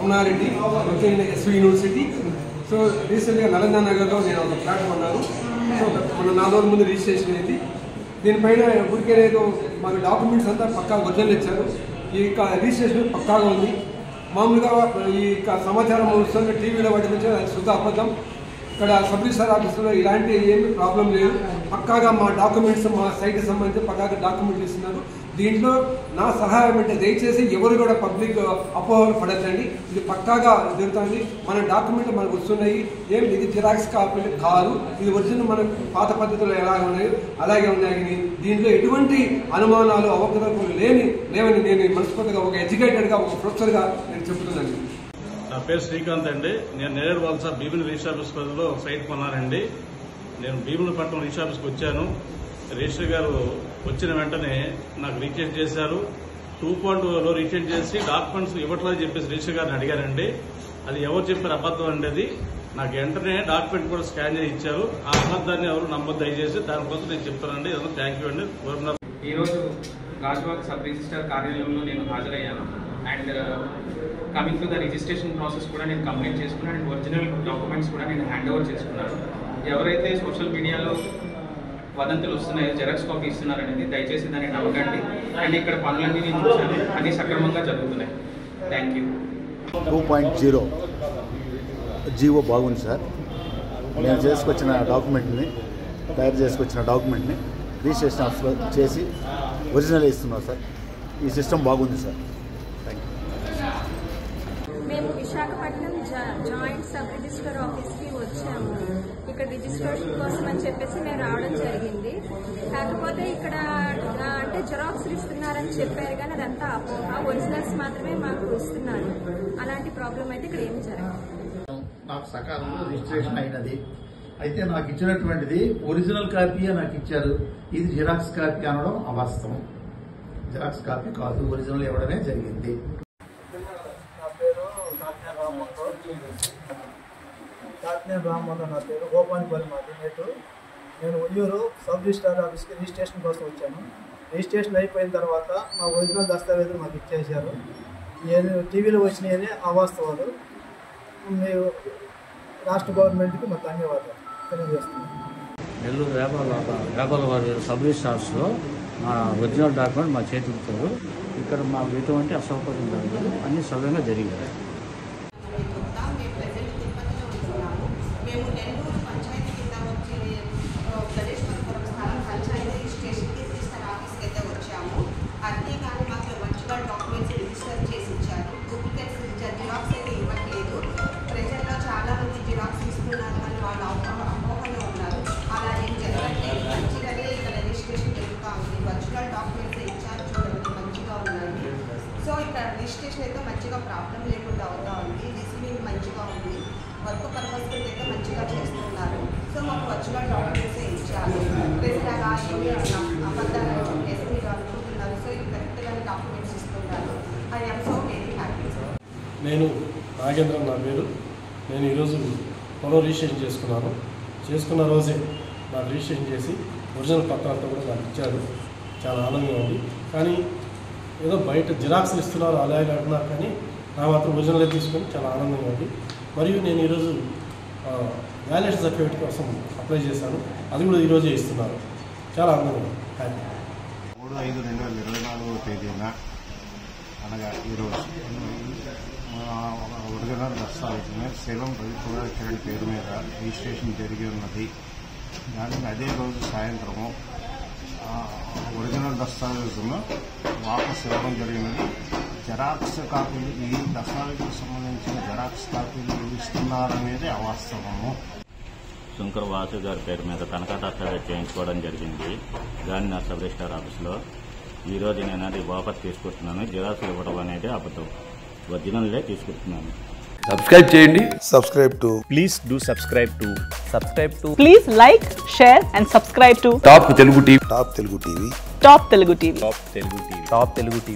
Ramanareddy working SV university so రీసెంట్గా నలంద నగర్లో నేను ఒక ఫ్లాట్ కొన్నాను సో మన నాలుగు రోజుల ముందు రిజిస్ట్రేషన్ అయింది దీనిపైన ఊరికేదో మాకు డాక్యుమెంట్స్ అంతా పక్కా ఒరిజినల్ ఇచ్చారు ఈ యొక్క రిజిస్ట్రేషన్ పక్కాగా ఉంది మామూలుగా ఈ యొక్క సమాచారం వస్తుంది టీవీలో వాటి నుంచి అది శుద్ధ అబద్ధం ఇక్కడ సబ్ రిజిస్టర్ ఆఫీసులో ఇలాంటి ఏమి ప్రాబ్లం లేదు పక్కాగా మా డాక్యుమెంట్స్ మా సైట్కి సంబంధించి పక్కాగా డాక్యుమెంట్లు ఇస్తున్నారు దీంట్లో నా సహాయం అంటే దయచేసి ఎవరు కూడా పబ్లిక్ అపోహలు పడద్దండి ఇది పక్కాగా జరుగుతుంది మన డాక్యుమెంట్లు మనకు వస్తున్నాయి ఏం ఇది జిరాక్స్ కాపీలు కాదు ఇది ఒరిజినల్ మన పాత పద్ధతులు ఎలా ఉన్నాయో అలాగే ఉన్నాయి కానీ దీంట్లో ఎటువంటి అనుమానాలు అవకతవకలు లేని లేవని నేను మనస్ఫూర్తిగా ఒక ఎడ్యుకేటెడ్గా ఒక ప్రొఫెసర్గా నేను చెప్తున్నాను నా పేరు శ్రీకాంత్ అండి నేను నేరేడు వలస భీముని రిజిస్టర్ ఆఫీస్ పరిధిలో సైట్ కొన్నానండి నేను భీముని పట్టణం రిజిస్టర్ ఆఫీస్కి వచ్చాను రిజిస్టర్ గారు వచ్చిన వెంటనే నాకు రీచెక్ చేశారు టూ పాయింట్ లో రీచెక్ చేసి డాక్యుమెంట్స్ ఇవ్వట్లేదు చెప్పేసి రిజిస్టర్ గారిని అడిగారండి అది ఎవరు చెప్పారు అబద్ధం అండి అది నాకు వెంటనే డాక్యుమెంట్ కూడా స్కాన్ చేసి ఇచ్చారు ఆ అబద్ధాన్ని ఎవరు నమ్మొద్దు దయచేసి దానికోసం నేను చెప్తానండి ఇదంతా థ్యాంక్ యూ అండి గవర్నర్ ఈరోజు గాజువాక్ సబ్ రిజిస్టర్ కార్యాలయంలో నేను హాజరయ్యాను and coming to the registration process కూడా నేను కంప్లీట్ చేసుకున్నాను అండ్ ఒరిజినల్ డాక్యుమెంట్స్ కూడా నేను హ్యాండ్ ఓవర్ చేసుకున్నాను ఎవరైతే సోషల్ మీడియాలో వదంతులు వస్తున్నాయో జెరాక్స్ కాపీ ఇస్తున్నారనేది దయచేసి దాన్ని నమ్మకండి అండ్ ఇక్కడ పనులన్నీ నేను చూశాను అన్ని సక్రమంగా జరుగుతున్నాయి thank you two point zero GO బాగుంది సార్ నేను చేసుకొచ్చిన డాక్యుమెంట్ని తయారు చేసుకొచ్చిన డాక్యుమెంట్ని రిజిస్ట్రేషన్ ఆఫీస్లో చేసి ఒరిజినల్ ఇస్తున్నాం సార్ ఈ సిస్టమ్ బాగుంది సార్ థ్యాంక్ యూ మేము విశాఖపట్నం జా- జాయింట్ సబ్ రిజిస్టర్ ఆఫీస్కి వచ్చాము ఇక్కడ రిజిస్ట్రేషన్ కోసం అని చెప్పేసి మేము రావడం జరిగింది కాకపోతే ఇక్కడ ఆ, అంటే జిరాక్స్ ఇస్తున్నారని చెప్పారు కానీ అదంతా అపోహ ఒరిజినల్స్ మాత్రమే మాకు ఇస్తున్నారు అలాంటి ప్రాబ్లం అయితే ఇక్కడ ఏమి జరగదు నాకు సకాలంలో రిజిస్ట్రేషన్ అయినది అయితే నాకు ఇచ్చినటువంటిది ఒరిజినల్ కాపీయే నాకు ఇచ్చారు ఇది జిరాక్స్ కాపీ అనడం అవాస్తవం జిరాక్స్ కాపీ కాదు ఒరిజినల్ ఇవ్వడమే జరిగింది నా పేరు కాకినాడ రామ్మోహన్ కాకినాడ రామ్మోహన్ నా పేరు గోపానిపల్లి మాది నేటు నేను ఉయ్యూరు సబ్ రిజిస్టార్ ఆఫీస్కి రిజిస్ట్రేషన్ కోసం వచ్చాను రిజిస్ట్రేషన్ అయిపోయిన తర్వాత మా ఒరిజినల్ దస్తావేజులు మాకు ఇచ్చేశారు నేను టీవీలో వచ్చినాయని అవాస్తవాలు మీరు రాష్ట్ర గవర్నమెంట్కి మా ధన్యవాదాలు తెలియజేస్తున్నాను నెల్లూరు వ్యాపార వ్యాపార వారి సబ్ రిజిస్టార్స్లో మా ఒరిజినల్ డాక్యుమెంట్ మా చేతికి ఇచ్చారు ఇక్కడ మాకు ఎటువంటి అసౌకర్యం జరగదు అన్ని సవ్యంగా జరిగాయి చెప్తాం మేము ప్రజెంట్ తిరుపతిలో ఉంటున్నాము మేము నెల్లూరు పంచాయతీ కింద వచ్చే ఆ, గణేశ్వరపురం స్థలం పంచాయతీ రిజిస్ట్రేషన్కి రిజిస్టర్ ఆఫీస్కి అయితే వచ్చాము అంతేగాని మాకు వర్చువల్ డాక్యుమెంట్స్ రిజిస్టర్ చేసి ఇచ్చారు డూప్లికేట్స్ ఇచ్చారు జిరాక్స్ అయితే ఇవ్వట్లేదు ప్రజల్లో చాలా మంది జిరాక్స్ ఇస్తున్నారు అని వాళ్ళు అపోహ అపోహలో ఉన్నారు అలా ఏం జరగట్లేదు మంచిగానే ఇక్కడ రిజిస్ట్రేషన్ జరుగుతూ ఉంది వర్చువల్ డాక్యుమెంట్స్ ఇచ్చారు చూడండి మంచిగా ఉన్నాయి సో ఇక్కడ రిజిస్ట్రేషన్ అయితే మంచిగా ప్రాబ్లం లేకుండా అవుతా ఉంది రిసీవింగ్ మంచిగా ఉంది వర్క్ పర్పస్ కింద అయితే మంచిగా చేస్తున్నారు సో మాకు వర్చువల్ డాక్యుమెంట్స్ ఇచ్చారు ప్రజలాగా ఏమి అబద్ధాలు చెప్పేసి మీరు అనుకుంటున్నారు సో ఇది కరెక్ట్గానే డాక్యుమెంట్స్ ఇస్తున్నారు I am so very happy sir నేను నాగేంద్ర నా పేరు నేను ఈరోజు పొలం రిజిస్ట్రేషన్ చేసుకున్నాను చేసుకున్న రోజే నాకు రిజిస్ట్రేషన్ చేసి ఒరిజినల్ పత్రాలతో కూడా నాకు ఇచ్చారు చాలా ఆనందంగా ఉంది కానీ ఏదో బయట జిరాక్స్లు ఇస్తున్నారు అలా ఇలా అంటున్నారు కానీ నా మాత్రం ఒరిజినల్ తీసుకొని చాలా ఆనందంగా ఉంది మరియు నేను ఈరోజు వ్యాలిడేషన్ సర్టిఫికేట్ కోసం అప్లై చేశాను అది కూడా ఈరోజే ఇస్తున్నారు చాలా ఆనందంగా ఉంది థ్యాంక్ యూ మూడు ఐదు రెండు వేల ఇరవై నాలుగవ తేదీన అనగా ఈరోజు మా ఒరిజినల్ దస్తావేజ్ మీద శైలం రవికుమార్ కిరణ్ పేరు మీద రిజిస్ట్రేషన్ జరిగి ఉన్నది దానికి అదే రోజు సాయంత్రము ఆ, ఒరిజినల్ దస్తావేజును వాపస్ ఇవ్వడం జరిగినది జెరాక్స్ కాపీలు ఈ దస్తావేజుకు సంబంధించిన జెరాక్స్ కాపీలు ఇస్తున్నారనేది అవాస్తవము శంకర్ వాసు గారి పేరు మీద తనఖా దస్తావేజ్ చేయించుకోవడం జరిగింది గాంధీ సబ్ రిజిస్టార్ ఆఫీస్లో ఈ రోజు నేను అది వాపస్ తీసుకుంటున్నాను జిరాక్స్ ఇవ్వడం అనేది అబద్ధం ఒరిజినల్లే తీసుకుంటున్నాను సబ్స్క్రైబ్ చేయండి subscribe to please do subscribe to subscribe to Please like, share, and subscribe to top Telugu TV Top Telugu TV. Top Telugu TV. Top Telugu TV top Telugu TV